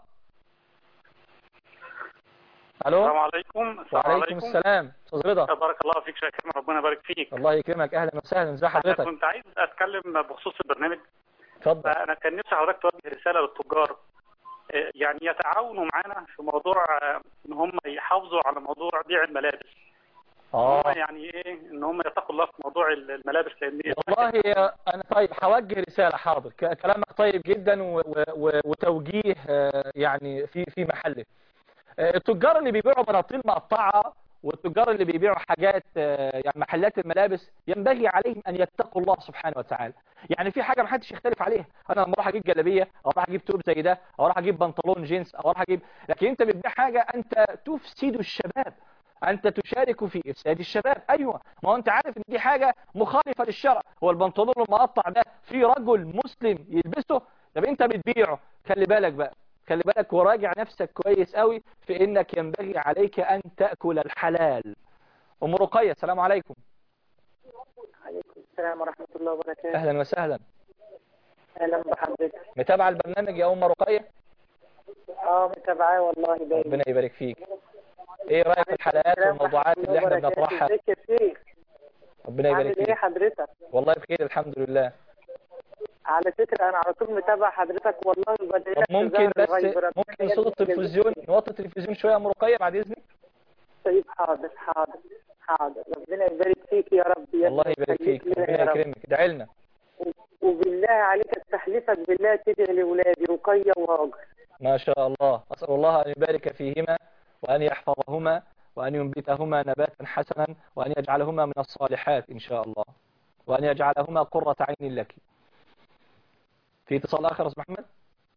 السلام ألو عليكم السلام وعليكم السلام أستاذ رضا بارك الله فيك شيخ كريم ربنا يبارك فيك الله يكرمك اهلا وسهلا ازي انا حضرتك كنت عايز اتكلم بخصوص البرنامج اتفضل انا كان نفسي حضرتك توجه رساله للتجار آه، يعني يتعاونوا معانا في موضوع آه، ان هم يحافظوا على موضوع بيع الملابس اه هم يعني ايه ان هم يتقوا الله في موضوع الملابس لان والله انا طيب هوجه رساله حاضر ك- كلامك طيب جدا و و و وتوجيه آه، يعني في في محله آه، التجار اللي بيبيعوا بناطيل مقطعه والتجار اللي بيبيعوا حاجات آه، يعني محلات الملابس ينبغي عليهم ان يتقوا الله سبحانه وتعالى يعني في حاجه ما حدش يختلف عليها انا لما اروح اجيب جلابيه او اروح اجيب توب زي ده او اروح اجيب بنطلون جينز او اروح اجيب لكن انت بتبيع حاجه انت تفسد الشباب انت تشارك في افساد الشباب ايوه ما هو انت عارف ان دي حاجه مخالفه للشرع هو البنطلون المقطع ده في رجل مسلم يلبسه طب انت بتبيعه خلي بالك بقى خلي بالك وراجع نفسك كويس قوي في انك ينبغي عليك ان تاكل الحلال ام رقيه السلام عليكم عليكم السلام ورحمة الله وبركاته اهلا وسهلا أهلا بحضرتك متابعه البرنامج يا ام رقيه اه متابعاه والله دايما ربنا يبارك فيك ايه رايك في الحلقات والموضوعات اللي احنا بنطرحها ازيك يا شيخ ربنا يبارك عامل ايه فيك حضرتك والله بخير الحمد لله على فكرة أنا على طول متابع حضرتك والله وبدعي طب لك ممكن بظهر بس الغيب. ربنا ممكن صوت يجزيك التلفزيون نوطي التلفزيون شويه يا ام رقيه بعد اذنك طيب حاضر حاضر حاضر ربنا يبارك فيك يا رب يا الله رب يبارك يخليك فيك لنا ربنا يا رب. يكرمك ادعي لنا وبالله عليك استحلفك بالله تدعي لأولادي رقية وهاجر ما شاء الله أسأل الله أن يبارك فيهما وأن يحفظهما وأن ينبتهما نباتا حسنا وأن يجعلهما من الصالحات إن شاء الله وأن يجعلهما قرة عين لك في اتصال آخر أستاذ محمد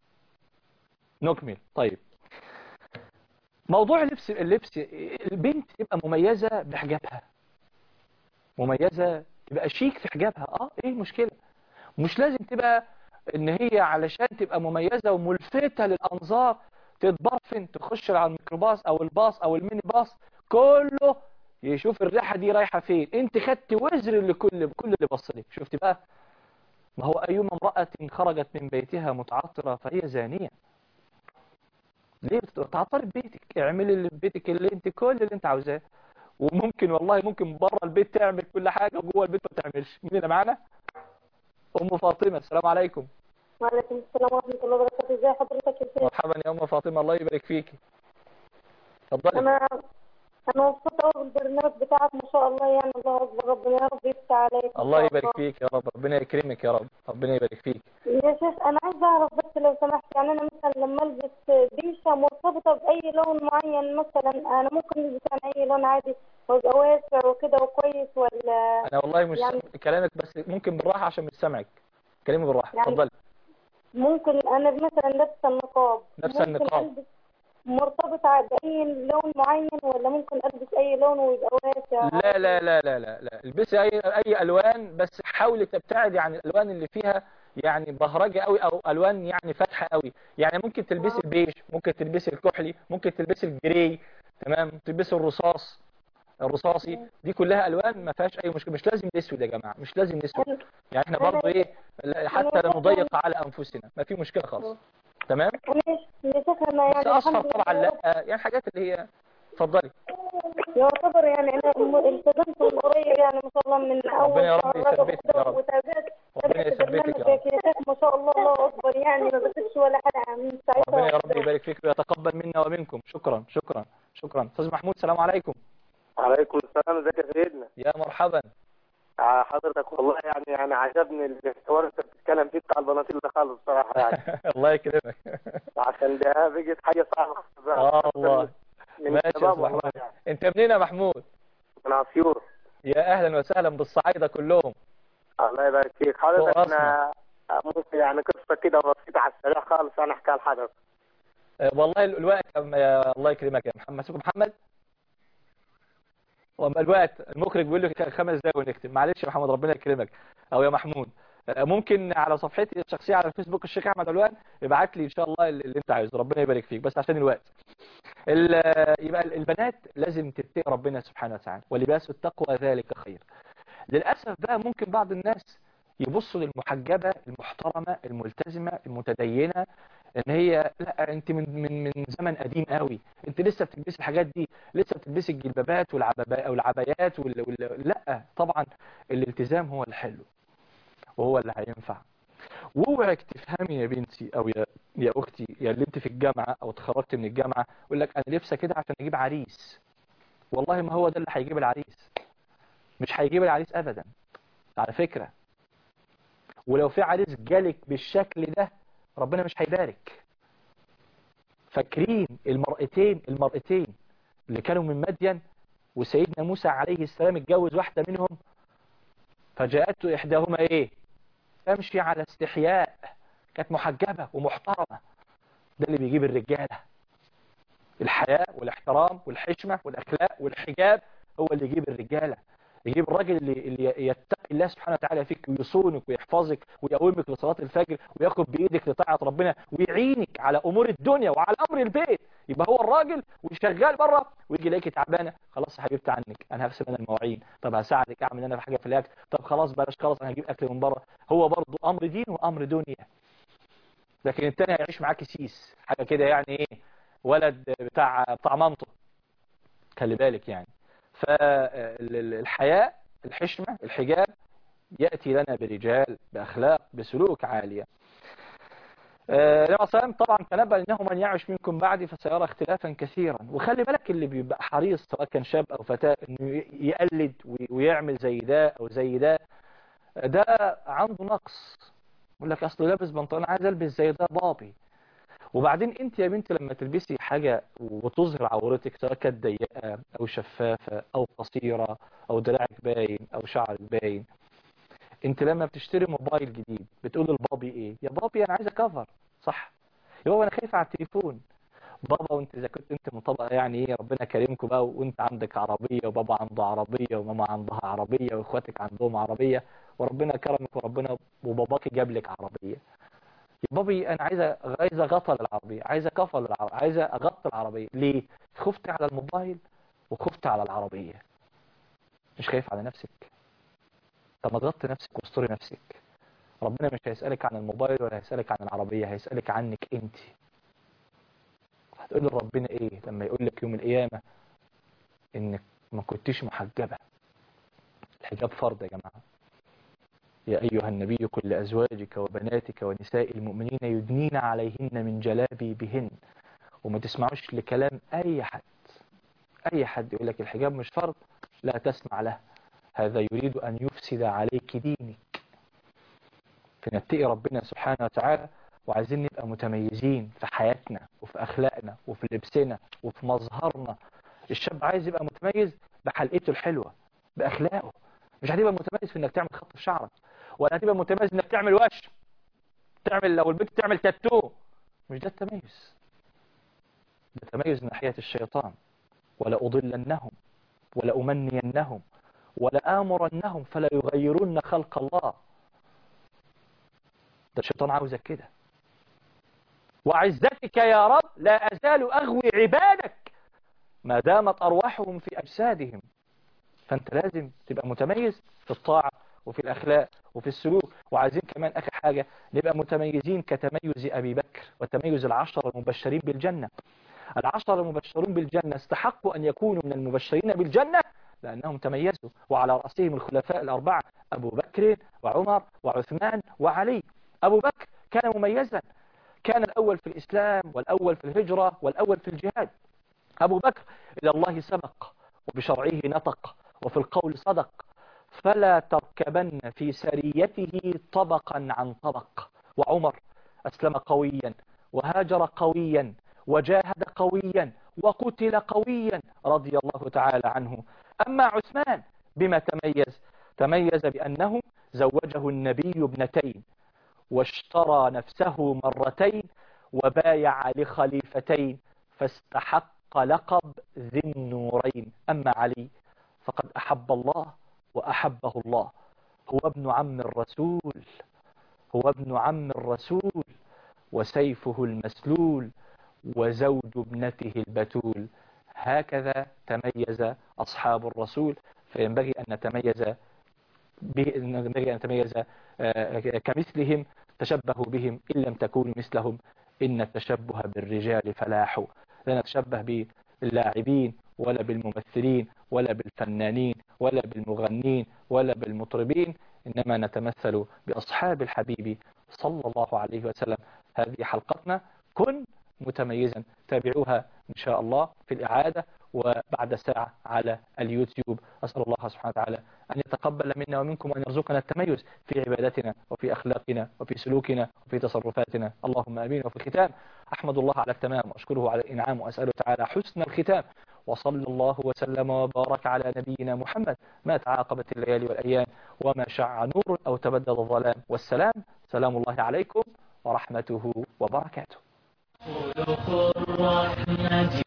نكمل طيب موضوع اللبس اللبس البنت تبقى مميزة بحجابها مميزة تبقى شيك في حجابها اه ايه المشكلة مش لازم تبقى ان هي علشان تبقى مميزة وملفتة للانظار تتبرفن تخش على الميكروباص او الباص او الميني باص كله يشوف الريحة دي رايحة فين انت خدت وزر لكل كل اللي بص لك شفت بقى ما هو ايما امرأة خرجت من بيتها متعطرة فهي زانية ليه بتتعطري ببيتك اعملي اللي في بيتك اللي انت كل اللي انت عاوزاه وممكن والله ممكن بره البيت تعمل كل حاجة وجوه البيت ما تعملش مين اللي معانا ام فاطمة السلام عليكم وعليكم السلام ورحمة الله وبركاته ازي حضرتك يا شيخ مرحبا يا ام فاطمة الله يبارك فيكي اتفضلي انا انا مبسوطة قوي بالبرنامج بتاعك ما شاء الله يعني الله اكبر ربنا يا رب يفتح عليك إن الله شاء يبارك فيك يا رب ربنا يكرمك يا رب ربنا يبارك فيك يا شيخ انا عايزه اعرف بس لو سمحت يعني انا مثلا لما البس بيشه مرتبطه باي لون معين مثلا انا ممكن البس عن اي لون عادي ويبقى واسع وكده وكويس ولا انا والله مش يعني- كلامك بس ممكن بالراحة عشان مش سامعك كلمي بالراحة يعني- اتفضلي ممكن انا مثلا لابسه النقاب لابسة ممكن النقاب. البس مرتبطه باي لون معين ولا ممكن البس اي لون ويبقى واسع لا لا لا لا لا لا البسي اي اي الوان بس حاولي تبتعدي عن الالوان اللي فيها يعني بهرجه قوي او الوان يعني فاتحه قوي يعني ممكن تلبسي البيج ممكن تلبسي الكحلي ممكن تلبسي الجري تمام تلبسي الرصاص الرصاصي دي كلها الوان ما فيهاش اي مشكله مش لازم الاسود يا جماعه مش لازم الاسود يعني احنا برضه ايه لا- حتى لا نضيق على انفسنا ما في مشكله خالص تمام انا يا شيخ انا بس يعني اصفر الحمد طبعا لله لا يعني حاجات اللي هي اتفضلي يعتبر يعني انا م- التزمت من قريب يعني ما شاء الله من اول ربنا يا رب شهر رجب يثبتك يا رب. وتابعت ربنا تابعت يثبتك يا برنامجك رب يا شيخ ما شاء الله الله اكبر يعني ما بسيبش ولا حلقه من ساعتها ربنا يا رب يبارك فيك ويتقبل منا ومنكم شكرا شكرا شكرا استاذ محمود السلام عليكم عليكم السلام ازيك يا سيدنا يا مرحبا آه، حضرتك والله يعني يعني عجبني الحوار اللي انت بتتكلم فيه بتاع البناطيل ده خالص بصراحه يعني الله يكرمك عشان ده بقت حاجه صعبه اه والله من ماشي يا الشباب استاذ والله محمود يعني انت منين يا محمود من عصيور يا اهلا وسهلا بالصعايده كلهم الله يبارك فيك حضرتك فوق انا ممكن يعني قصه كده بسيطه على السريع خالص انا احكيها لحضرتك آه، والله ال- الوقت أم- يا الله يكرمك يا محمد اسمك محمد وأما الوقت المخرج بيقول لي خمس دقايق ونختم معلش يا محمد ربنا يكرمك او يا محمود آه، ممكن على صفحتي الشخصيه على الفيسبوك الشيخ احمد علوان ابعت لي ان شاء الله اللي انت عايزه ربنا يبارك فيك بس عشان الوقت ال- يبقى البنات لازم تتقي ربنا سبحانه وتعالى ولباس التقوى ذلك خير للاسف بقى ممكن بعض الناس يبصوا للمحجبه المحترمه الملتزمه المتدينه ان هي لا انت من من من زمن قديم قوي انت لسه بتلبسي الحاجات دي لسه بتلبسي الجلبابات والعبايات والعبايات وال... وال... لا طبعا الالتزام هو الحلو وهو اللي هينفع واوعك تفهمي يا بنتي او يا يا اختي يا اللي انت في الجامعه او اتخرجت من الجامعه يقول لك انا لابسه كده عشان اجيب عريس والله ما هو ده اللي هيجيب العريس مش هيجيب العريس ابدا على فكره ولو في عريس جالك بالشكل ده ربنا مش هيبارك فاكرين المرأتين المرأتين اللي كانوا من مدين وسيدنا موسى عليه السلام اتجوز واحدة منهم فجاءته إحداهما إيه تمشي على استحياء كانت محجبة ومحترمة ده اللي بيجيب الرجالة الحياء والاحترام والحشمة والأخلاق والحجاب هو اللي يجيب الرجالة يجيب الراجل اللي, اللي يتقي الله سبحانه وتعالى فيك ويصونك ويحفظك ويقومك لصلاة الفجر وياخد بإيدك لطاعة ربنا ويعينك على أمور الدنيا وعلى أمر البيت يبقى هو الراجل وشغال بره ويجي يلاقيك تعبانه خلاص يا حبيبتي عنك انا هغسل انا المواعين طب هساعدك اعمل انا في حاجه في الاكل طب خلاص بلاش خلاص انا هجيب اكل من بره هو برضه امر دين وامر دنيا لكن التاني هيعيش معاك سيس حاجه كده يعني ايه ولد بتاع بتاع مامته خلي بالك يعني فالحياء الحشمه الحجاب ياتي لنا برجال باخلاق بسلوك عاليه النبي صلى الله طبعا تنبأ انه من يعش منكم بعدي فسيرى اختلافا كثيرا وخلي بالك اللي بيبقى حريص سواء كان شاب او فتاة انه يقلد ويعمل زي ده او زي ده ده عنده نقص يقول لك اصله لابس بنطلون عايز البس زي ده بابي وبعدين انت يا بنت لما تلبسي حاجة وتظهر عورتك سواء كانت ضيقة او شفافة او قصيرة او دراعك باين او شعرك باين انت لما بتشتري موبايل جديد بتقول للبابي ايه يا بابي انا عايزه كفر صح يا بابا انا خايف على التليفون بابا وانت اذا كنت انت مطبقه يعني ايه ربنا كريمكم بقى وانت عندك عربيه وبابا عنده عربيه وماما عندها عربيه واخواتك عندهم عربيه وربنا كرمك وربنا وباباك جاب لك عربيه يا بابي انا عايزه عايزه غطى للعربيه عايزه كفر للعربيه عايزه اغطي العربيه ليه خفت على الموبايل وخفت على العربيه مش خايف على نفسك طب ما تغطي نفسك واستري نفسك ربنا مش هيسألك عن الموبايل ولا هيسألك عن العربية هيسألك عنك انت هتقول لربنا ايه لما يقول لك يوم القيامة انك ما كنتيش محجبة الحجاب فرض يا جماعة يا أيها النبي قل لأزواجك وبناتك ونساء المؤمنين يدنين عليهن من جلابي بهن وما تسمعوش لكلام أي حد أي حد يقول لك الحجاب مش فرض لا تسمع له هذا يريد أن يفسد عليك دينك فنتقي ربنا سبحانه وتعالى وعايزين نبقى متميزين في حياتنا وفي أخلاقنا وفي لبسنا وفي مظهرنا الشاب عايز يبقى متميز بحلقته الحلوة بأخلاقه مش هتبقى متميز في انك تعمل خط في شعرك ولا هتبقى متميز انك تعمل وش تعمل لو البنت تعمل تاتو مش ده التميز ده تميز من ناحية الشيطان ولا أضلنهم ولا أمنينهم ولا آمرنهم فلا يغيرون خلق الله ده الشيطان عاوزك كده وعزتك يا رب لا أزال أغوي عبادك ما دامت أرواحهم في أجسادهم فأنت لازم تبقى متميز في الطاعة وفي الأخلاق وفي السلوك وعايزين كمان آخر حاجة نبقى متميزين كتميز أبي بكر وتميز العشر المبشرين بالجنة العشر المبشرون بالجنة استحقوا أن يكونوا من المبشرين بالجنة لأنهم تميزوا وعلى رأسهم الخلفاء الأربعة أبو بكر وعمر وعثمان وعلي أبو بكر كان مميزا كان الأول في الإسلام والأول في الهجرة والأول في الجهاد أبو بكر إلى الله سبق وبشرعه نطق وفي القول صدق فلا تركبن في سريته طبقا عن طبق وعمر أسلم قويا وهاجر قويا وجاهد قويا وقتل قويا رضي الله تعالى عنه أما عثمان بما تميز تميز بأنه زوجه النبي ابنتين واشترى نفسه مرتين وبايع لخليفتين فاستحق لقب ذي النورين أما علي فقد أحب الله وأحبه الله هو ابن عم الرسول هو ابن عم الرسول وسيفه المسلول وزوج ابنته البتول هكذا تميز أصحاب الرسول فينبغي أن نتميز ينبغي أن نتميز كمثلهم تشبهوا بهم إن لم تكونوا مثلهم إن التشبه بالرجال فلاح لا نتشبه باللاعبين ولا بالممثلين ولا بالفنانين ولا بالمغنين ولا بالمطربين إنما نتمثل بأصحاب الحبيب صلى الله عليه وسلم هذه حلقتنا كن متميزا تابعوها إن شاء الله في الإعادة وبعد ساعة على اليوتيوب أسأل الله سبحانه وتعالى أن يتقبل منا ومنكم وأن يرزقنا التميز في عبادتنا وفي أخلاقنا وفي سلوكنا وفي تصرفاتنا اللهم أمين وفي الختام أحمد الله على التمام وأشكره على الإنعام وأسأله تعالى حسن الختام وصلى الله وسلم وبارك على نبينا محمد ما تعاقبت الليالي والأيام وما شع نور أو تبدل الظلام والسلام سلام الله عليكم ورحمته وبركاته خلق الرحمة